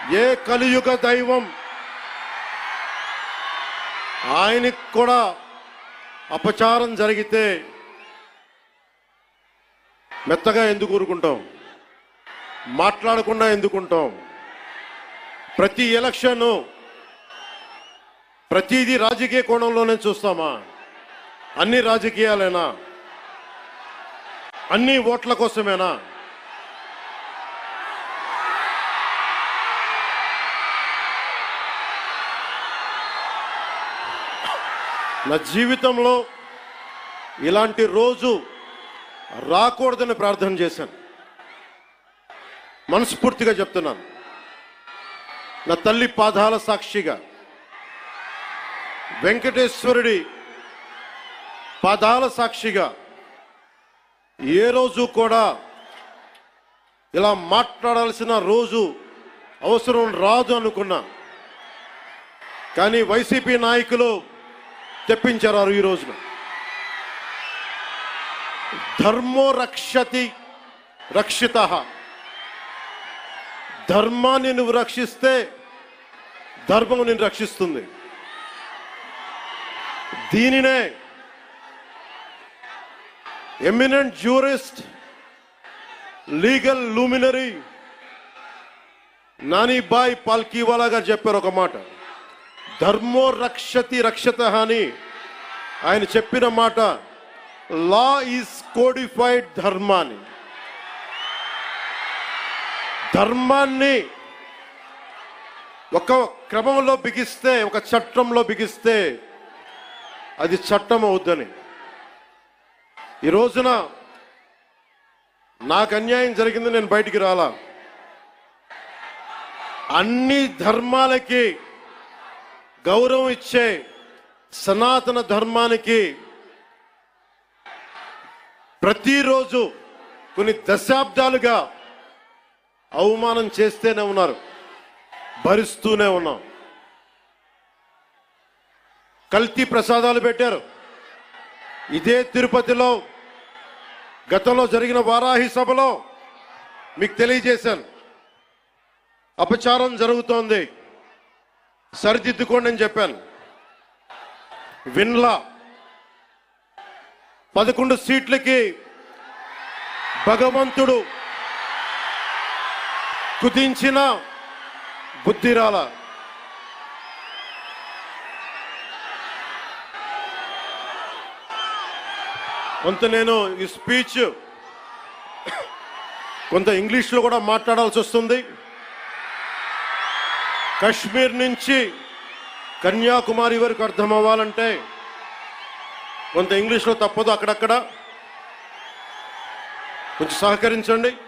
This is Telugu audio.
ఏ కలియుగ దైవం ఆయనకి కూడా అపచారం జరిగితే మెత్తగా ఎందుకు ఊరుకుంటాం మాట్లాడకుండా ఎందుకుంటాం ప్రతి ఎలక్షన్ ప్రతిదీ రాజకీయ కోణంలోనే చూస్తామా అన్ని రాజకీయాలేనా అన్ని ఓట్ల కోసమేనా నా జీవితంలో ఇలాంటి రోజు రాకూడదని ప్రార్థన చేశాను మనస్ఫూర్తిగా చెప్తున్నాను నా తల్లి పాదాల సాక్షిగా వెంకటేశ్వరుడి పాదాల సాక్షిగా ఏ రోజు కూడా ఇలా మాట్లాడాల్సిన రోజు అవసరం రాదు అనుకున్నా కానీ వైసీపీ నాయకులు తెప్పించారు ఈ రోజున ధర్మో రక్షతి రక్షిత ధర్మాన్ని నువ్వు రక్షిస్తే ధర్మం నిన్ను రక్షిస్తుంది దీనినే eminent jurist legal luminary Nanabhoy Palkhivala గారు చెప్పారు ఒక మాట ధర్మో రక్షతి రక్షత అని ఆయన చెప్పిన మాట లా ఈజ్ కోడిఫైడ్ ధర్మాన్ని ధర్మాన్ని ఒక క్రమంలో బిగిస్తే ఒక చట్టంలో బిగిస్తే అది చట్టం అవుద్దని ఈ రోజున నాకు అన్యాయం జరిగింది నేను బయటికి రాలా అన్ని ధర్మాలకి గౌరవం ఇచ్చే సనాతన ధర్మానికి ప్రతిరోజు కొన్ని దశాబ్దాలుగా అవమానం చేస్తూనే ఉన్నారు భరిస్తూనే ఉన్నాం కల్తీ ప్రసాదాలు పెట్టారు ఇదే తిరుపతిలో గతంలో జరిగిన వారాహి సభలో మీకు తెలియజేశాను అపచారం జరుగుతోంది సరిదిద్దుకోండి అని చెప్పాను విన్లా పదకొండు సీట్లకి భగవంతుడు కుదించిన బుద్ధిరాల కొంత నేను ఈ స్పీచ్ కొంత ఇంగ్లీష్లో కూడా మాట్లాడాల్సి వస్తుంది కశ్మీర్ నుంచి కన్యాకుమారి వరకు అర్థం అవ్వాలంటే కొంత ఇంగ్లీష్లో తప్పదు అక్కడక్కడ కొంచెం సహకరించండి